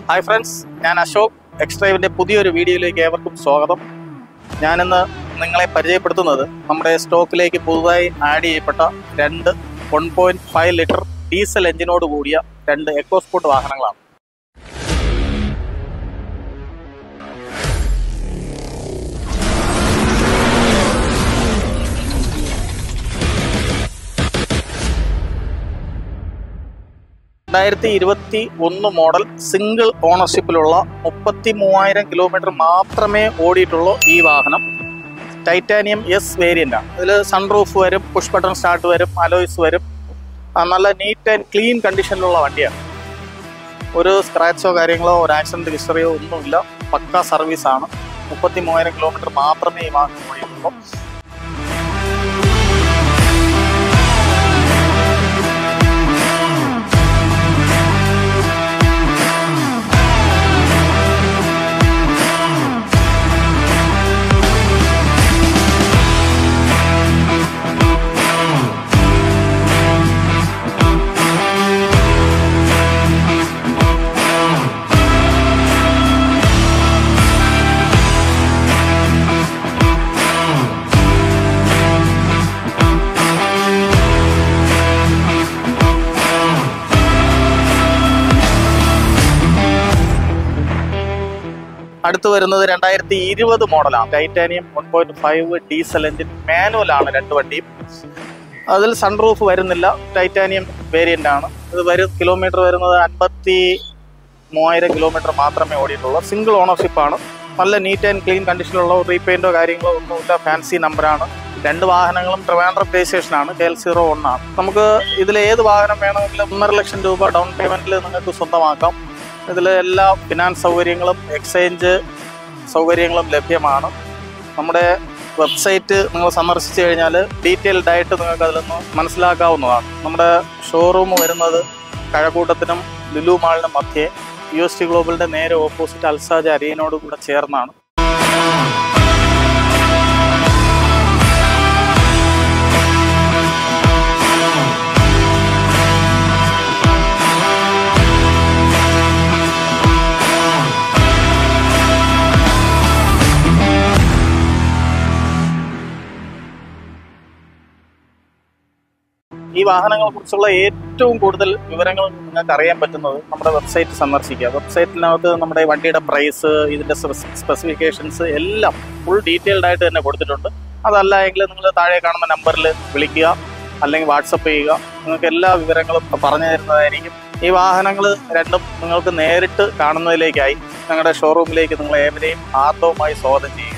hi friends ഞാൻ അശോക് എക്സ്ട്രൈവിൻ്റെ പുതിയൊരു വീഡിയോയിലേക്ക് ഏവർക്കും സ്വാഗതം ഞാനിന്ന് നിങ്ങളെ പരിചയപ്പെടുത്തുന്നത് നമ്മുടെ സ്റ്റോക്കിലേക്ക് പുതുതായി ആഡ് ചെയ്യപ്പെട്ട രണ്ട് one point five litre diesel എഞ്ചിനോട് കൂടിയ രണ്ട് എക്കോസ്പോർട്ട് വാഹനങ്ങളാണ് രണ്ടായിരത്തി ഇരുപത്തി ഒന്ന് മോഡൽ സിംഗിൾ ഓണർഷിപ്പിലുള്ള മുപ്പത്തി മൂവായിരം കിലോമീറ്റർ മാത്രമേ ഓടിയിട്ടുള്ളൂ ഈ വാഹനം ടൈറ്റാനിയം എസ് വേരിയൻ്റ് ആണ് ഇതിൽ സൺറൂഫ് വരും പുഷ് ബട്ടൺ സ്റ്റാർട്ട് വരും അലോയ്സ് വരും ആ, നല്ല നീറ്റ് ആൻഡ് ക്ലീൻ കണ്ടീഷനിലുള്ള വണ്ടിയാണ് ഒരു സ്ക്രാച്ചോ കാര്യങ്ങളോ ഒരു ആക്സിഡൻറ്റ് ഹിസ്റ്ററിയോ ഒന്നുമില്ല പക്ക സർവീസാണ് മുപ്പത്തി മൂവായിരം കിലോമീറ്റർ മാത്രമേ ഈ വാഹനം ഓടിയിട്ടുള്ളൂ അടുത്ത് വരുന്നത് രണ്ടായിരത്തി ഇരുപത് മോഡലാണ് titanium one point five diesel engine മാനുവലാണ് രണ്ട് വണ്ടിയും അതിൽ സൺറൂഫ് വരുന്നില്ല ടൈറ്റാനിയം വേരിയന്റ് ആണ് ഇത് വരും കിലോമീറ്റർ വരുന്നത് അൻപത്തി മൂവായിരം കിലോമീറ്റർ മാത്രമേ ഓടിയിട്ടുള്ളൂ സിംഗിൾ ഓണർഷിപ്പ് ആണ് നല്ല നീറ്റ് ആൻഡ് ക്ലീൻ കണ്ടീഷനിലുള്ള റീപെയിൻറ്റോ കാര്യങ്ങളോ ഒന്നുമില്ല ഫാൻസി നമ്പറാണ് രണ്ട് വാഹനങ്ങളും ട്രിവാൻഡ്രം പേ സ്റ്റേഷനാണ് കെ എൽ സീറോ ആണ് നമുക്ക് ഇതിൽ ഏത് വാഹനം വേണമെങ്കിലും ഒന്നര ലക്ഷം രൂപ ഡൗൺ പേയ്മെൻറ്റിൽ നിങ്ങൾക്ക് സ്വന്തമാക്കാം ഇതിൽ എല്ലാ ഫിനാൻസ് സൗകര്യങ്ങളും എക്സ്ചേഞ്ച് സൗകര്യങ്ങളും ലഭ്യമാണ് നമ്മുടെ വെബ്സൈറ്റ് നിങ്ങൾ സന്ദർശിച്ചു കഴിഞ്ഞാൽ ഡീറ്റെയിൽഡ് ആയിട്ട് നിങ്ങൾക്ക് അതിൽ നിന്ന് മനസ്സിലാക്കാവുന്നതാണ് നമ്മുടെ ഷോറൂം വരുന്നത് കഴക്കൂട്ടത്തിനും ലുലു മാളിനും മധ്യേ യു എസ് ടി ഗ്ലോബലിൻ്റെ നേരെ ഓപ്പോസിറ്റ് അൽസാജ് അരീനോട് കൂടെ ചേർന്നാണ് ഈ വാഹനങ്ങളെ കുറിച്ചുള്ള ഏറ്റവും കൂടുതൽ വിവരങ്ങൾ നിങ്ങൾക്ക് അറിയാൻ പറ്റുന്നത് നമ്മുടെ വെബ്സൈറ്റ് സന്ദർശിക്കുക വെബ്സൈറ്റിനകത്ത് നമ്മുടെ വണ്ടിയുടെ പ്രൈസ് ഇതിന്റെ സ്പെസിഫിക്കേഷൻസ് എല്ലാം ഫുൾ ഡീറ്റെയിൽഡ് ആയിട്ട് തന്നെ കൊടുത്തിട്ടുണ്ട് അതല്ല എങ്കിൽ നിങ്ങൾ താഴെ കാണുന്ന നമ്പറിൽ വിളിക്കുക അല്ലെങ്കിൽ വാട്സപ്പ് ചെയ്യുക നിങ്ങൾക്ക് എല്ലാ വിവരങ്ങളും പറഞ്ഞു തരുന്നതായിരിക്കും ഈ വാഹനങ്ങൾ രണ്ടും നിങ്ങൾക്ക് നേരിട്ട് കാണുന്നതിലേക്കായി ഞങ്ങളുടെ ഷോറൂമിലേക്ക് നിങ്ങൾ ഏവരെയും ആർദ്രവുമായി സ്വാഗതം ചെയ്യുക